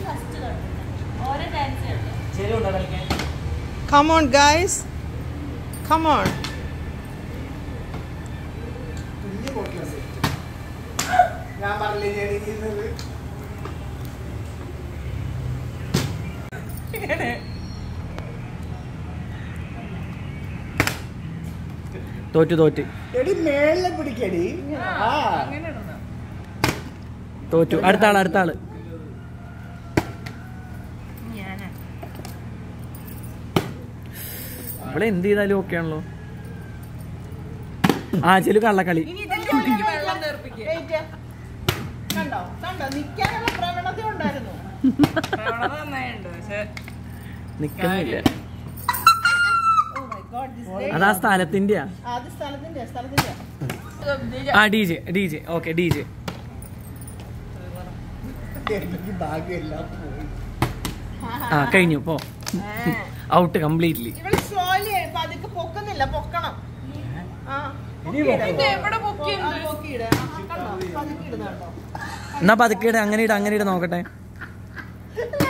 First തൊട്ട് ഓരോ dance ഉണ്ട് ശരി ഉണ്ടോ കളിക്കാൻ Come on, guys. Come on. കുഞ്ഞു ബോട്ടിലാ സെറ്റ് ഞാൻ പറഞ്ഞില്ലേ ജനിക്കുന്നത് തോറ്റു തോറ്റ് എടി മേളിലെ പിടിക്കടി ആ തോറ്റു അടുത്ത ആള് അടുത്ത ആള് ഇവിടെ എന്ത് ചെയ്താലും ഓക്കെ ആണല്ലോ ആ ചെലു കള്ളക്കളി Wait. കണ്ടോ കണ്ടോ നിൽക്കാനുള്ള പ്രവണത ഉണ്ടായിരുന്നു നിക്കുന്നില്ല Oh my God, this lady- അതാ സ്ഥലത്തിന്റെയാ ആ, അത് സ്ഥലത്തിന്റെ സ്ഥലത്തിന്റെ ആ D J D J okay D J എനിക്ക് ഭാഗ്യമെല്ലാം പോയി ആ കഴിഞ്ഞു പോ ഔട്ട് കംപ്ലീറ്റ്ലി ഇവള് സ്ലോലി പതുക്കെ പൊക്കുന്നില്ല പൊക്കണം ആ എവിടെ പൊക്കി ആ, പൊക്കിയിട്. ആ, കണ്ടോ? പതുക്കെ ഇടുന്നുണ്ടോ? എന്നാ പതുക്കെ ഇട് അങ്ങനെ ഇട് അങ്ങനെ ഇട് നോക്കട്ടെ ഞാൻ